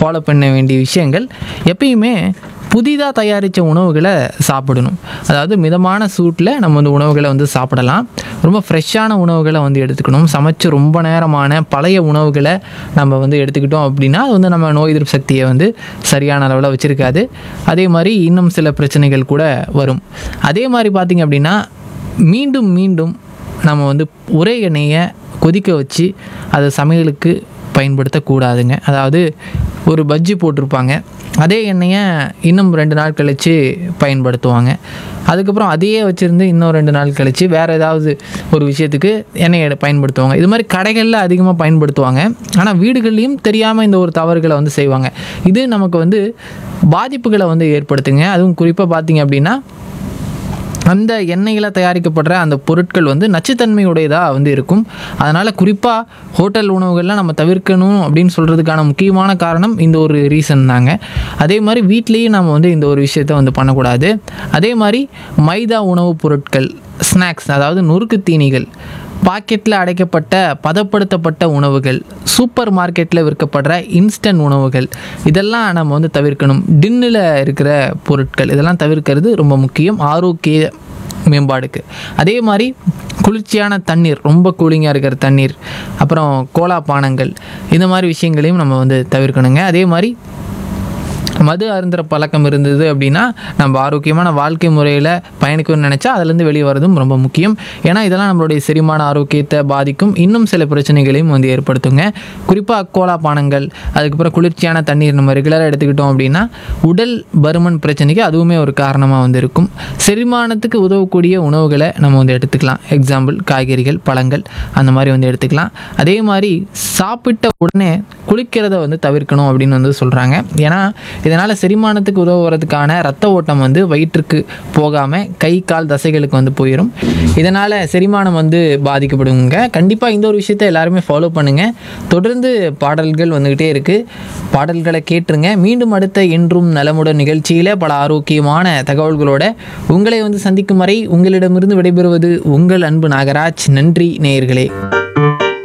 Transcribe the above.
follow பண்ண வேண்டிய விஷயங்கள் எப்பயுமே புதிதாக தயாரித்த உணவுகளை சாப்பிடணும் அதாவது மிதமான சூட்டில் நம்ம வந்து உணவுகளை வந்து சாப்பிடலாம் ரொம்ப ஃப்ரெஷ்ஷான உணவுகளை வந்து எடுத்துக்கணும் சமைச்சு ரொம்ப நேரமான பழைய உணவுகளை நம்ம வந்து எடுத்துக்கிட்டோம் அப்படின்னா அது வந்து நம்ம நோய் எதிர்ப்பு சக்தியை வந்து சரியான அளவில் வச்சுருக்காது அதே மாதிரி இன்னும் சில பிரச்சனைகள் கூட வரும் அதே மாதிரி பார்த்திங்க அப்படின்னா மீண்டும் மீண்டும் நம்ம வந்து ஒரே எண்ணெயை கொதிக்க வச்சு அதை சமையலுக்கு பயன்படுத்தக்கூடாதுங்க அதாவது ஒரு பஜ்ஜி போட்டிருப்பாங்க அதே எண்ணெயை இன்னும் ரெண்டு நாள் கழித்து பயன்படுத்துவாங்க அதுக்கப்புறம் அதையே வச்சுருந்து இன்னும் ரெண்டு நாள் கழித்து வேறு ஏதாவது ஒரு விஷயத்துக்கு எண்ணெயை எடு- பயன்படுத்துவாங்க இது மாதிரி கடைகளில் அதிகமாக பயன்படுத்துவாங்க ஆனால் வீடுகள்லையும் தெரியாமல் இந்த ஒரு தவறுகளை வந்து செய்வாங்க இது நமக்கு வந்து பாதிப்புகளை வந்து ஏற்படுத்துங்க அதுவும் குறிப்பாக பார்த்தீங்க அப்படின்னா அந்த எண்ணெயில் தயாரிக்கப்படுற அந்த பொருட்கள் வந்து நச்சுத்தன்மையுடையதாக வந்து இருக்கும் அதனால் குறிப்பாக ஹோட்டல் உணவுகள்லாம் நம்ம தவிர்க்கணும் அப்படின்னு சொல்கிறதுக்கான முக்கியமான காரணம் இந்த ஒரு ரீசன் தாங்க அதே மாதிரி வீட்லேயும் நம்ம வந்து இந்த ஒரு விஷயத்தை வந்து பண்ணக்கூடாது அதே மாதிரி மைதா உணவுப் பொருட்கள் ஸ்நாக்ஸ் அதாவது நொறுக்கு தீனிகள் பாக்கெட்டில் அடைக்கப்பட்ட பதப்படுத்தப்பட்ட உணவுகள் சூப்பர் மார்க்கெட்டில் விற்கப்படுற இன்ஸ்டன்ட் உணவுகள் இதெல்லாம் நம்ம வந்து தவிர்க்கணும் டின்னில் இருக்கிற பொருட்கள் இதெல்லாம் தவிர்க்கிறது ரொம்ப முக்கியம் ஆரோக்கிய மேம்பாடுக்கு அதே மாதிரி குளிர்ச்சியான தண்ணீர் ரொம்ப கூலிங்காக இருக்கிற தண்ணீர் அப்புறம் கோலா பானங்கள் இந்த மாதிரி விஷயங்களையும் நம்ம வந்து தவிர்க்கணுங்க அதே மாதிரி மது அருந்துற பழக்கம் இருந்தது அப்படின்னா நம்ம ஆரோக்கியமான வாழ்க்கை முறையில் பயணிக்கணும்னு நினச்சா அதுலேருந்து வெளியே வரதும் ரொம்ப முக்கியம் ஏன்னா இதெல்லாம் நம்மளுடைய செரிமான ஆரோக்கியத்தை பாதிக்கும் இன்னும் சில பிரச்சனைகளையும் வந்து ஏற்படுத்துங்க குறிப்பாக கோலா பானங்கள் அதுக்கப்புறம் குளிர்ச்சியான தண்ணீர் நம்ம ரெகுலராக எடுத்துக்கிட்டோம் அப்படின்னா உடல் பருமன் பிரச்சனைக்கு அதுவுமே ஒரு காரணமாக வந்து இருக்கும் செரிமானத்துக்கு உதவக்கூடிய உணவுகளை நம்ம வந்து எடுத்துக்கலாம் எக்ஸாம்பிள் காய்கறிகள் பழங்கள் அந்த மாதிரி வந்து எடுத்துக்கலாம் அதே மாதிரி சாப்பிட்ட உடனே குளிக்கிறத வந்து தவிர்க்கணும் அப்படின்னு வந்து சொல்கிறாங்க ஏன்னா இதனால் செரிமானத்துக்கு உதவுறதுக்கான ரத்த ஓட்டம் வந்து வயிற்றுக்கு போகாமல் கை கால் தசைகளுக்கு வந்து போயிடும் இதனால் செரிமானம் வந்து பாதிக்கப்படுங்க கண்டிப்பாக இந்த ஒரு விஷயத்தை எல்லாருமே ஃபாலோ பண்ணுங்கள் தொடர்ந்து பாடல்கள் வந்துக்கிட்டே இருக்குது பாடல்களை கேட்டுருங்க மீண்டும் அடுத்த என்றும் நலமுடன் நிகழ்ச்சியில் பல ஆரோக்கியமான தகவல்களோட உங்களை வந்து சந்திக்கும் வரை உங்களிடமிருந்து விடைபெறுவது உங்கள் அன்பு நாகராஜ் நன்றி நேயர்களே